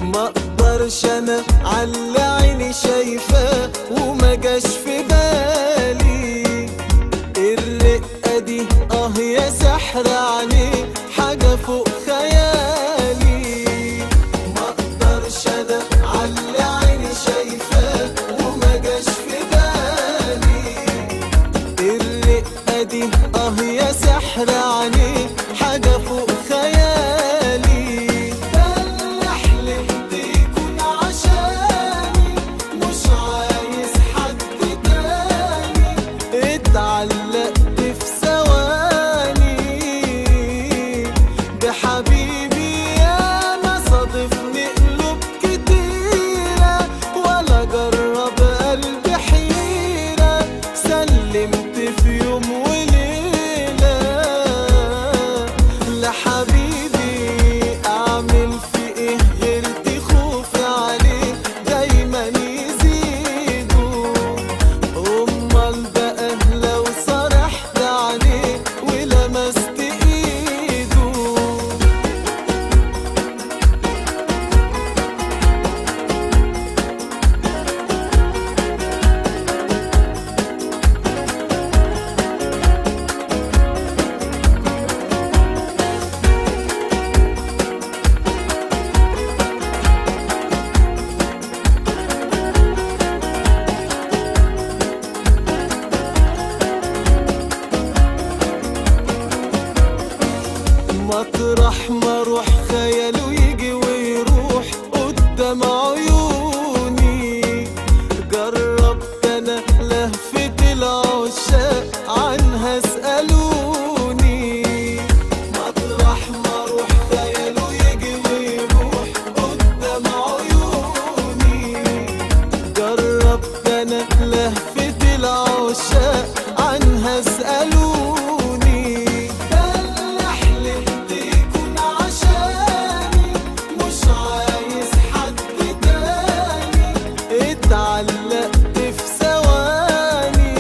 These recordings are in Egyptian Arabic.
ما اقدرش انا على عيني شايفاه وما جاش في بالي الرقة دي اه يا سحر عليه حاجة فوق خيالي ما اقدرش انا على عيني شايفاه وما جاش في بالي الرقة دي اه يا سحر عليه حاجة فوق خيالي ده اللي حلمت يكون عشاني مش عايز حد تاني اتعلقت في ثواني بحبيبي يا ما صادفني قلوب كتيرة ولا جرب قلبي حيرة سلمت في يوم وليلة لحبيبي أعمل في إيه غير دي خوفي عليه دايما يزيدوا أمال بقى لو صرحت عليه ولمست إيده مطرح ما اروح خياله يجي ويروح قدام عيوني جربت انا لهفة العشاق عنها اسألوني مطرح ما اروح خياله يجي ويروح قدام عيوني جربت انا لهفة العشاق عنها اسألوني ده اللي حلمت يكون عشاني مش عايز حد تاني اتعلقت في ثواني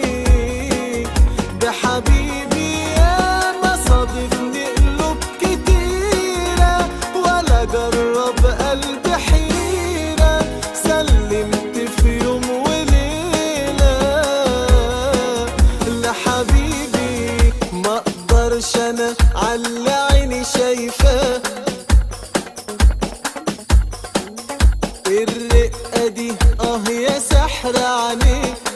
بحبيبي يا ما صادفني قلوب كتيرة ولا جرب قلبي حيرة سلمت في يوم وليلة لحبيبي ما اقدرش انا على عيني شايفاه الرقة دي اه يا سحر عليه